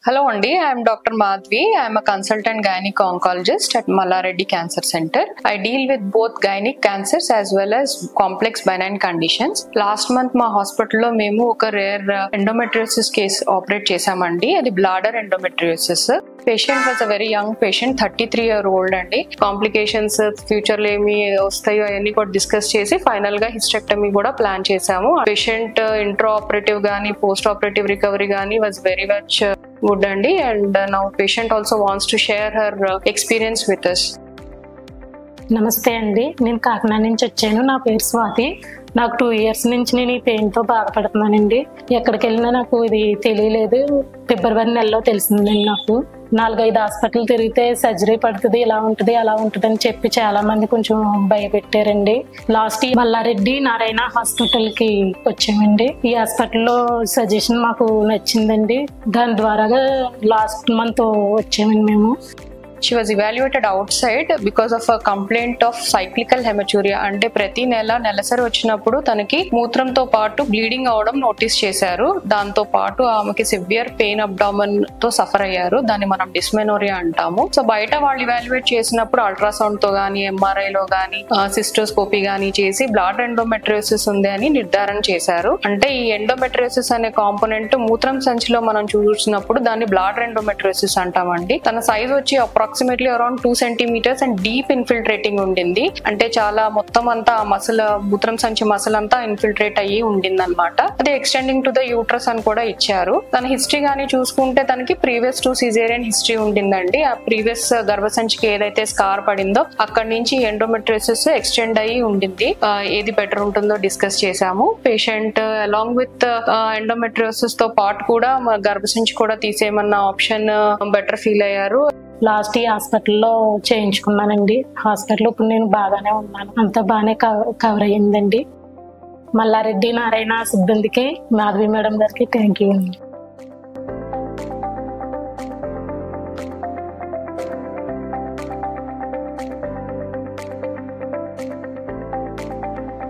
Hello, Andy. I'm Dr. Madhvi. I'm a consultant gynec oncologist at Malareddy Cancer Center. I deal with both gynec cancers as well as complex benign conditions. Last month మా హాస్పిటల్లో మేము ఒక rare endometriosis case operate చేశామండి అది bladder endometriosis patient was a very young patient thirty three year old అండి complications future లో ఏమి వస్తాయో అవన్నీ కూడా డిస్కస్ చేసి ఫైనల్ గా హిస్టెక్టమీ కూడా ప్లాన్ చేశాము పేషెంట్ ఇంట్రో ఆపరేటివ్ గానీ పోస్ట్ ఆపరేటివ్ రికవరీ గానీ వాజ్ వెరీ మచ్ గుడ్ అండి and now patient also wants to share her experience with us నమస్తే అండి నేను కాకినాడ నుంచి వచ్చాను నా పేరు స్వాతి నాకు టూ ఇయర్స్ నుంచి నేను ఈ పెయిన్తో బాధపడుతున్నానండి ఎక్కడికి వెళ్ళినా నాకు ఇది తెలియలేదు ఫిబ్రవరి నెలలో తెలిసిందండి నాకు నాలుగైదు హాస్పిటల్ తిరిగితే సర్జరీ పడుతుంది ఇలా ఉంటుంది అలా ఉంటుంది అని చెప్పి చాలా మంది కొంచెం భయపెట్టారండి లాస్ట్ ఇయర్ మల్లారెడ్డి నారాయణ హాస్పిటల్కి వచ్చామండి ఈ హాస్పిటల్లో సజెషన్ మాకు నచ్చిందండి దాని ద్వారాగా లాస్ట్ మంత్ వచ్చామండి మేము she was evaluated outside because of a complaint of cyclical hematuria అంటే ప్రతి నెల నెలసరి వచ్చినప్పుడు తనకి మూత్రంతో పాటు బ్లీడింగ్ అవడం నోటీస్ చేశారు దాంతో పాటు ఆమెకి సివియర్ పెయిన్ అబ్డామన్ తో సఫర్ అయ్యారు దాన్ని మనం డిస్మెనోరియా అంటాము సో బయట వాళ్ళు ఇవాల్యుయేట్ చేసినప్పుడు అల్ట్రాసౌండ్ తో గానీ ఎంఆర్ఐ లో గానీ సిస్టోస్కోపీ గానీ చేసి బ్లాడ్ ఎండోమెట్రియోసిస్ ఉంది అని నిర్ధారణ చేశారు అంటే ఈ ఎండోమెట్రియోసిస్ అనే కాంపోనెంట్ మూత్రం సంచిలో మనం చూసినప్పుడు దాన్ని బ్లాడ్ ఎండోమెట్రియోసిస్ అంటామండి తన సైజ్ వచ్చి approximately around two centimetres and deep infiltrating ఉండింది అంటే చాలా మొత్తం అంతా ఆ మసల్ మూత్రం సంచి మసల్ అంతా ఇన్ఫిల్ట్రేట్ అయ్యి ఉండింది అనమాట అది ఎక్స్టెండింగ్ టు ద యూట్రస్ అని కూడా ఇచ్చారు తన హిస్టరీ గానీ చూసుకుంటే తనకి ప్రీవియస్ టు సిజేరియన్ హిస్టరీ ఉండిందండి ఆ ప్రీవియస్ గర్భసంచికి ఏదైతే స్కార్ పడిందో అక్కడి నుంచి ఎండోమెట్రిసిస్ ఎక్స్టెండ్ అయ్యి ఉండింది ఆ, ఏది బెటర్ ఉంటుందో డిస్కస్ చేశాము పేషెంట్ అలాంగ్ విత్ ఎండోమెట్రియోసిస్ తో పాటు కూడా మా గర్భసంచి కూడా తీసేయమన్న ఆప్షన్ బెటర్ ఫీల్ అయ్యారు లాస్ట్ ఈ హాస్పిటల్లో చేయించుకున్నానండి హాస్పిటల్ ఇప్పుడు నేను బాగానే ఉన్నాను అంతా బాగానే కవర్ అయ్యిందండి మల్లారెడ్డి నారాయణ సిబ్బందికి మాధవి మేడం గారికి థ్యాంక్ యూ అండి